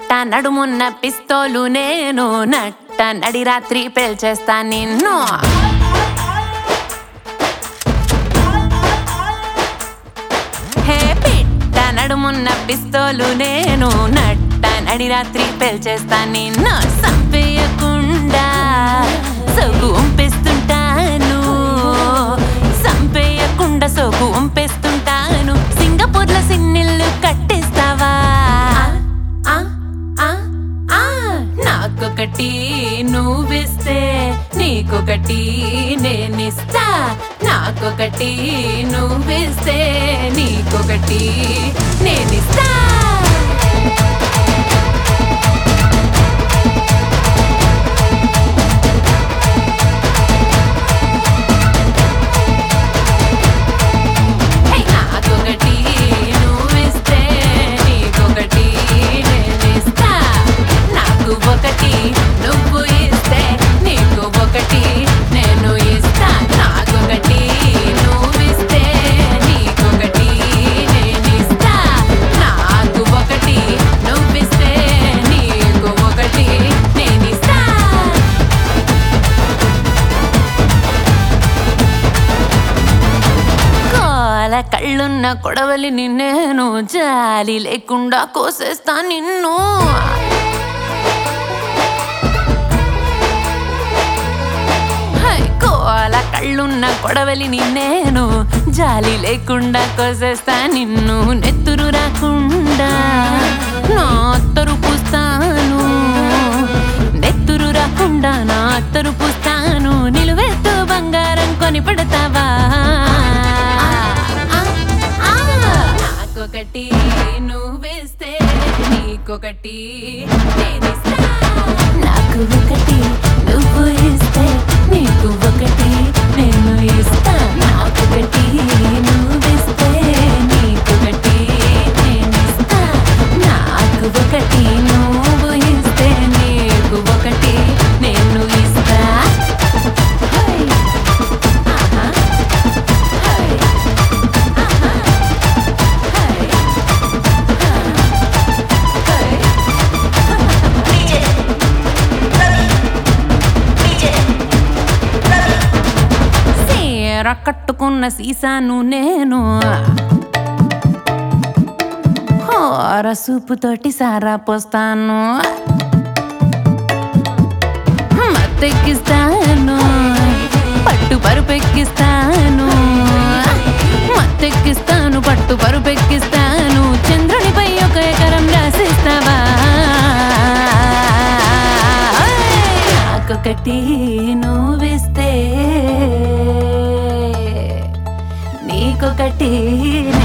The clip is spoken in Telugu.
పెట్ట నడుమున్న పిస్తోలు నేను నట్ట నడి రాత్రి పేల్చేస్తా నిన్ను హే పిట్ట నడుమున్న పిస్తోలు నేను నట్ట నడి రాత్రి పేల్చేస్తా నిన్ను సంపేయకుండా సొగు ఉంపేస్తుంటాను సంపేయకుండా సొగు ఉంపేస్తుంటాను సింగపూర్లో సిన్నిల్లు కట్టేస్తావా ఆ, ఆ, ఆ, నాకొకటి నువ్విస్తే నీకొకటి నేనిస్తా నాకొకటి నువ్విస్తే నీకొకటి నేనిస్తా హే, నాకొకటి నువ్విస్తే నీకొకటి నేనిస్తా నాకు ఒకటి నువ్వు ఇస్తే నీకు ఒకటి నేను ఇస్తా నాకొకటి నువ్విస్తే నీకొకటి నేనిస్తా నాకు ఒకటి నువ్విస్తే నీకు ఒకటి నేనిస్తా కాల కళ్ళున్న కొడవలిని నేను జాలి లేకుండా కోసేస్తా నిన్ను హై, కోల కళ్ళున్న కొడవలిని నేను జాలి లేకుండా కోసేస్తా నిన్ను నెత్తురు రాకుండా నా అత్తరు పూస్తాను నెత్తురు రాకుండా నా అత్తరు పూస్తాను నిలువెత్తు బంగారం కొని పెడతావా నాకొకటి నువ్వేస్తే నీకొకటి నేనిస్తా నాకు ఒకటి నువ్వు ఇస్తే నీకు ఒకటి నేను ఇస్తా నాకొకటి నువ్విస్తే నీకొకటి నేనిస్తా నాకు ఒకటి నువ్వు ఇస్తే నీకు ఒకటి నేను ఇస్తా హై. ఆహా. హై. ఆహా. హై. చీర కట్టుకున్న సీసాను నేను హోర సూపుతోటి సారా పోస్తాను మత్తెక్కిస్తాను పట్టు పరుపెక్కిస్తాను మత్తెక్కిస్తాను పట్టు పరుపెక్కిస్తాను చంద్రునిపై ఒక ఎకరం రాసిస్తావా నాకొకటి నువ్విస్తే నీకొకటి